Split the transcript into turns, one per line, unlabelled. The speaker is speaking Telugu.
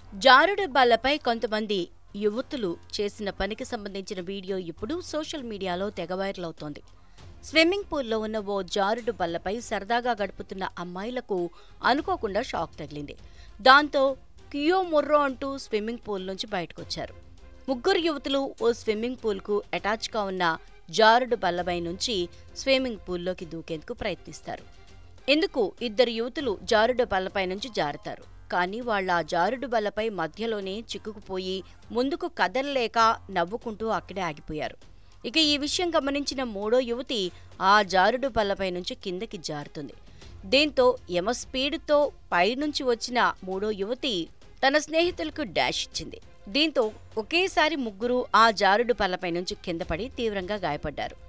జారుడు బల్లపై కొంతమంది యువతులు చేసిన పనికి సంబంధించిన వీడియో ఇప్పుడు సోషల్ మీడియాలో తెగ వైరల్ అవుతోంది స్విమ్మింగ్ పూల్లో ఉన్న ఓ జారుడు బల్లపై సరదాగా గడుపుతున్న అమ్మాయిలకు అనుకోకుండా షాక్ తగిలింది దాంతో కియో మొర్రో అంటూ స్విమ్మింగ్ పూల్ నుంచి బయటకొచ్చారు ముగ్గురు యువతులు ఓ స్విమ్మింగ్ పూల్కు అటాచ్గా ఉన్న జారుడు బల్లపై నుంచి స్విమ్మింగ్ పూల్లోకి దూకేందుకు ప్రయత్నిస్తారు ఇందుకు ఇద్దరు యువతులు జారుడు బల్లపై నుంచి జారుతారు కానీ వాళ్ళ ఆ జారుడు బల్లపై మధ్యలోనే చిక్కుకుపోయి ముందుకు కదలలేక నవ్వుకుంటూ అక్కడే ఆగిపోయారు ఇక ఈ విషయం గమనించిన మూడో యువతి ఆ జారుడు బల్లపై నుంచి కిందకి జారుతుంది దీంతో యమ స్పీడ్తో పైనుంచి వచ్చిన మూడో యువతి తన స్నేహితులకు డాష్ ఇచ్చింది దీంతో ఒకేసారి ముగ్గురు ఆ జారుడు బల్లపై నుంచి కింద పడి తీవ్రంగా గాయపడ్డారు